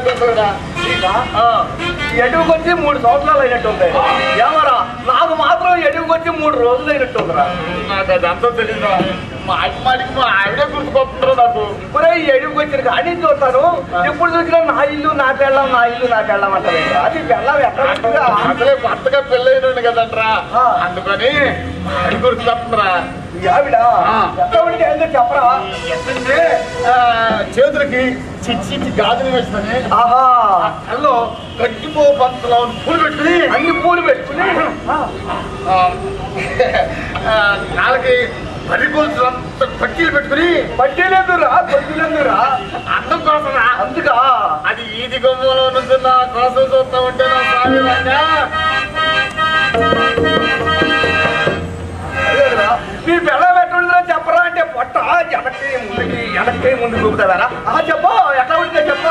అయినట్టుంటుందిరా ఎటుకొచ్చి మూడు సంవత్సరాలు అయినట్టుంది ఏమరా నాకు మాత్రం ఎటుకొచ్చి మూడు రోజులు అయినట్టుందిరా నాకు అదంతా తెలియదురా మాటి మాటికి మా ఆవిడే గుర్తుకొస్తుంటారు నాకు ఇప్పుడే ఈ ఎడుగుకి వచ్చిన కానీ చూస్తాను ఎప్పుడు చూసినా నా ఇల్లు నా పెళ్ళం నా ఇల్లు నా పెళ్ళం అంటారు అది పెళ్ళం ఎక్కడ ఉంటుందా? అసలే కొత్తగా పెళ్ళైన కదంట్రా ఆ. అందుకని ఆడి గుర్తుకొస్తుందిరా ఈ ఆవిడ ఆ. ఎక్కడ ఉంటే ఏందో చెప్పరా ఎక్కడంటే ఆ, చేతులకి చిచ్చి చిచ్చి గాజులు వేసుకొని ఆహా ఆ కల్లో గడ్డిపో పంతలో పూలు పెట్టుకుని అన్ని పూలు పెట్టుకుని ఆ, ఆ, ఆ, కాళ్ళకి పది గొలుసులు పట్టీలు పెట్టుకుని పట్టేలేదురా కొద్దిలేదురా అన్నం కోసరా అందుకా అది ఈది గొమ్మలో నుంచి నా కోసం చూస్తా ఉంటే నా స్వామి రంగా అదేరా మీ పెళ్ళం ఎట్టుంటుందో చెప్పరా అంటే పొట్ట వెనక్కి ముందుకి వెనక్కి ముందుకు చూపుతారా ఆ చెప్పు ఎట్లా ఉంటుందో చెప్పు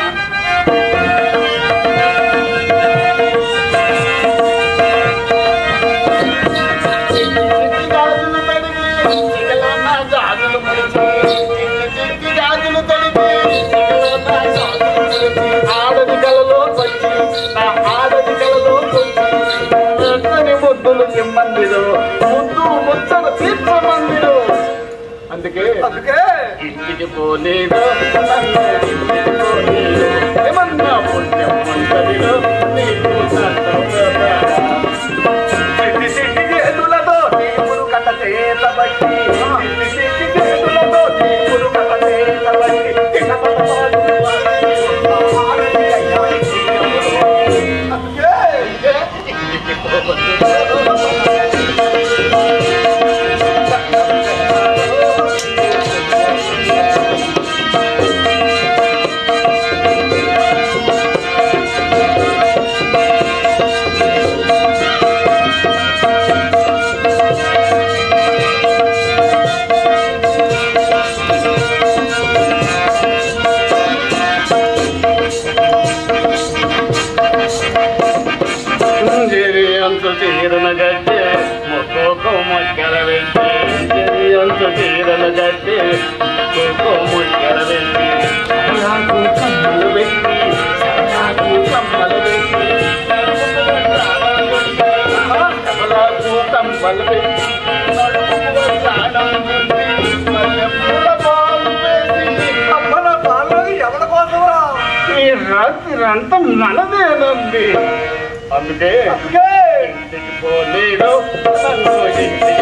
గాజులు తడిగి చిగలో నా గాజులు ముడిచి చిక్కి గాజులు తడిగి చిగలో నా గాజులు ముడిచి ఆడది కలలో వచ్చి నా ఆడది కలలో వచ్చి వెంటనే ముద్దులు ఇమ్మందిరు ముద్దు ముచ్చట తీర్చమందిరు అందుకే అందుకే ఇంటికి పోలేదు నన్ను ఇంటికి పోలేదు ఏమన్నా పుణ్యం ఉంటదిలో నీకు సంతం కదా. సిట్టి సిట్టి చేతులతో తీపుడు కట్ట చేత బట్టి సిట్టి సిట్టి చేతులతో తీపుడు కట్ట చేత బట్టి చిన్న పట్ట పాలు ఆరతి అయ్యానికి అందుకే ఇంటికి పోవద్దు. జిరి అంత తీరన గట్టి మొక్కోకో మొక్కల వెంటి జిరి అంత తీరన గట్టి మొక్కోకో మొక్కల వెంటి నాకు కమ్మలు వెంటి నాకు కమ్మలు వెంటి కమలకు కమ్మలు వెంటి నడుముకు ప్రాణం వెంటి మల్లెపూల పాలు వేసి అమ్మల పాలు ఎవరి కోసంరా ఈ రాత్రి అంతా మనదేనండి అందుకే అందుకే ఇంటికి పోలేడు నన్ను ఇంటికి